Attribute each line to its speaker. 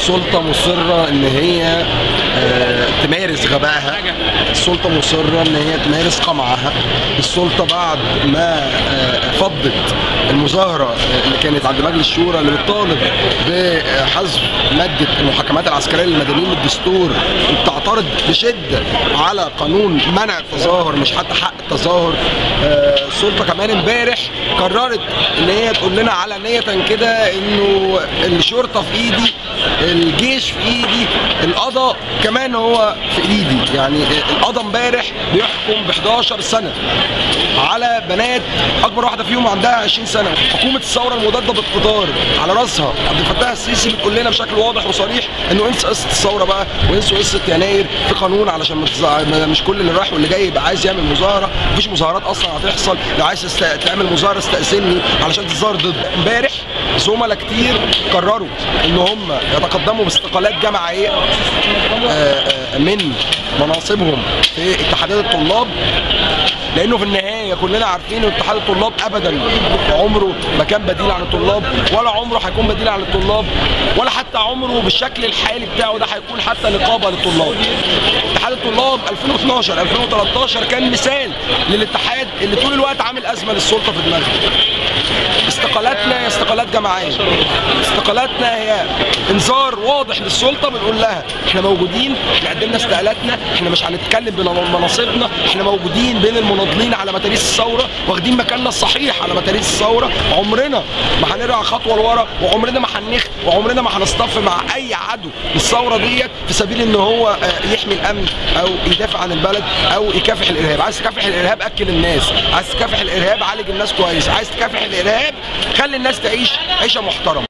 Speaker 1: السلطه مصره ان هي آه، تمارس غبائها السلطه مصره ان هي تمارس قمعها السلطه بعد ما آه، فضت المظاهره آه، اللي كانت عند مجلس الشورى اللي بتطالب بحذف ماده المحاكمات العسكريه للمدنيين من الدستور وبتعترض بشده على قانون منع التظاهر مش حتى حق التظاهر آه، السلطه كمان امبارح قررت ان هي تقول لنا علنيه كده انه الشرطه في ايدي الجيش في ايدي القضاء كمان هو في ايدي يعني القضاء امبارح بيحكم ب 11 سنه على بنات اكبر واحده فيهم عندها 20 سنه حكومه الثوره المضاده بالقطار على راسها عبد الفتاح السيسي بتقول لنا بشكل واضح وصريح انه انسى قصه الثوره بقى وانسوا قصه يناير في قانون علشان ما تزع- ما- مش كل اللي رايح واللي جاي يبقى عايز يعمل مظاهره مفيش مظاهرات اصلا هتحصل لو عايز تست... تعمل مظاهره استاذني علشان تظاهر ضد امبارح زملاء كتير قرروا ان هم يتقدموا باستقالات جماعيه آه، آه، من مناصبهم في اتحادات الطلاب لانه في النهايه كلنا عارفين ان اتحاد الطلاب ابدا عمره ما كان بديل عن الطلاب ولا عمره هيكون بديل عن الطلاب ولا حتى عمره بالشكل الحالي بتاعه ده هيكون حتى نقابه للطلاب اتحاد الطلاب 2012 2013 كان مثال للاتحاد اللي طول الوقت عامل ازمه للسلطه في دماغها استقالاتنا هي استقالات جماعيه استقالاتنا هي انذار واضح للسلطه بنقول لها احنا موجودين احنا قدمنا استقالاتنا احنا مش هنتكلم بمناصبنا احنا موجودين بين المناضلين على متاريس الثوره واخدين مكاننا الصحيح على متاريس الثوره عمرنا ما هنرجع خطوه لورا وعمرنا ما هنخ وعمرنا ما هنصطف مع اي عدو للثوره ديت في سبيل ان هو آه، يحمي الامن او يدافع عن البلد او يكافح الارهاب عايز تكافح الارهاب اكل الناس عايز تكافح الارهاب عالج الناس كويس عايز تكافح الارهاب خلي الناس تعيش عيشه محترمه